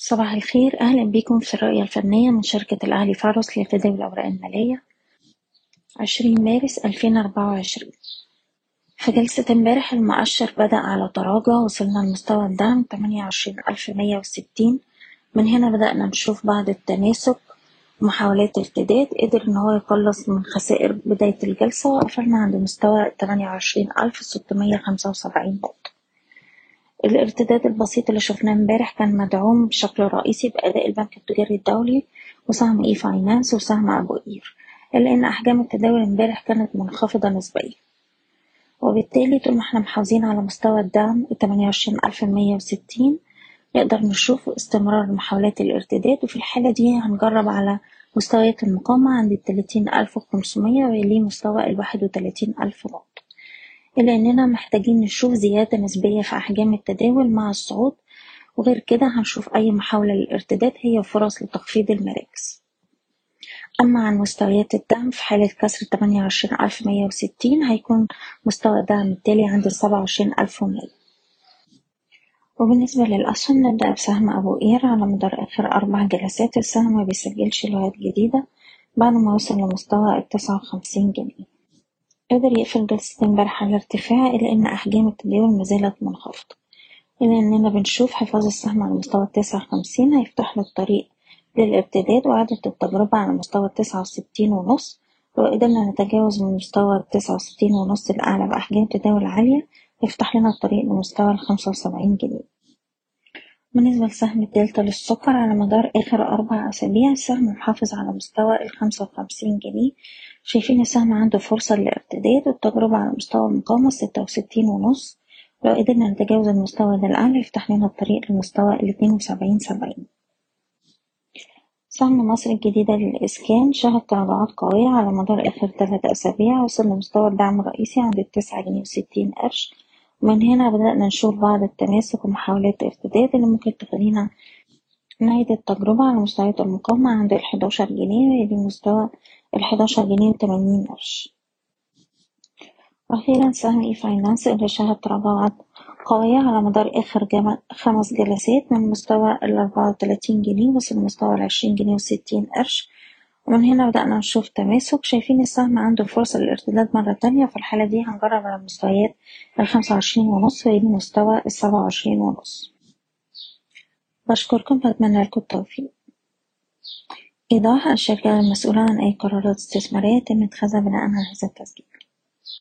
صباح الخير أهلا بكم في الرؤية الفنية من شركة الأهلي فارس لتداول الأوراق المالية عشرين مارس ألفين أربعة وعشرين في جلسة امبارح المؤشر بدأ على تراجع وصلنا لمستوى الدعم تمانية وعشرين ألف مية وستين من هنا بدأنا نشوف بعض التماسك ومحاولات ارتداد قدر إن هو يقلص من خسائر بداية الجلسة وقفلنا عند مستوى تمانية وعشرين ألف ستمية خمسة وسبعين نقطة الارتداد البسيط اللي شفناه امبارح كان مدعوم بشكل رئيسي بأداء البنك التجاري الدولي وسهم اي فاينانس وسهم أبو قير إلا إن أحجام التداول امبارح كانت منخفضة نسبيا وبالتالي طول ما احنا محافظين على مستوى الدعم التمانية وعشرين ألف مية وستين نقدر نشوف استمرار محاولات الارتداد وفي الحالة دي هنجرب على مستويات المقاومة عند التلاتين ألف وخمسمية ويليه مستوى الواحد وتلاتين ألف نقطة إلا إننا محتاجين نشوف زيادة نسبية في أحجام التداول مع الصعود وغير كده هنشوف أي محاولة للارتداد هي فرص لتخفيض المراكز أما عن مستويات الدعم في حالة كسر تمانية وعشرين ألف مية وستين هيكون مستوى الدعم التالي عند سبعة وعشرين ألف ومية وبالنسبة للأسهم نبدأ بسهم أبو قير على مدار آخر أربع جلسات السهم مبيسجلش لغاية جديدة بعد ما وصل لمستوى التسعة وخمسين جنيه قدر يقفل جلسة امبارح على ارتفاع إلا إن أحجام التداول مازالت منخفضة إلا إننا بنشوف حفاظ السهم على مستوى التسعة وخمسين هيفتح له الطريق للارتداد وإعادة التجربة على مستوى التسعة وستين ونص لو قدرنا نتجاوز من مستوى التسعة وستين ونص الأعلى بأحجام تداول عالية هيفتح لنا الطريق لمستوى الخمسة وسبعين جنيه بالنسبة لسهم الدلتا للسكر على مدار آخر أربع أسابيع السهم محافظ على مستوى الخمسة وخمسين جنيه شايفين السهم عنده فرصة للارتداد والتجربة على مستوى المقاومة ستة وستين ونص لو قدرنا نتجاوز المستوى ده الأعلى يفتح لنا الطريق لمستوى الاتنين وسبعين سبعين سهم مصر الجديدة للإسكان شهد تراجعات قوية على مدار آخر ثلاث أسابيع وصل لمستوى الدعم الرئيسي عند التسعة جنيه وستين قرش ومن هنا بدأنا نشوف بعض التماسك ومحاولات ارتداد اللي ممكن تخلينا نعيد التجربة على مستويات المقاومة عند الحداشر جنيه ويلي مستوى الحداشر جنيه وتمانين قرش وأخيرا سهم اي فاينانس اللي شهد تراجعات قوية على مدار آخر جم... خمس جلسات من مستوى الأربعة وتلاتين جنيه وصل لمستوى العشرين جنيه وستين قرش ومن هنا بدأنا نشوف تماسك شايفين السهم عنده فرصة للارتداد مرة تانية في الحالة دي هنجرب على مستويات الخمسة وعشرين ونص ويلي مستوى السبعة وعشرين ونص بشكركم وأتمنى لكم التوفيق إيضاح الشركة المسؤولة عن أي قرارات استثمارية يتم اتخاذها بناء على هذا التسجيل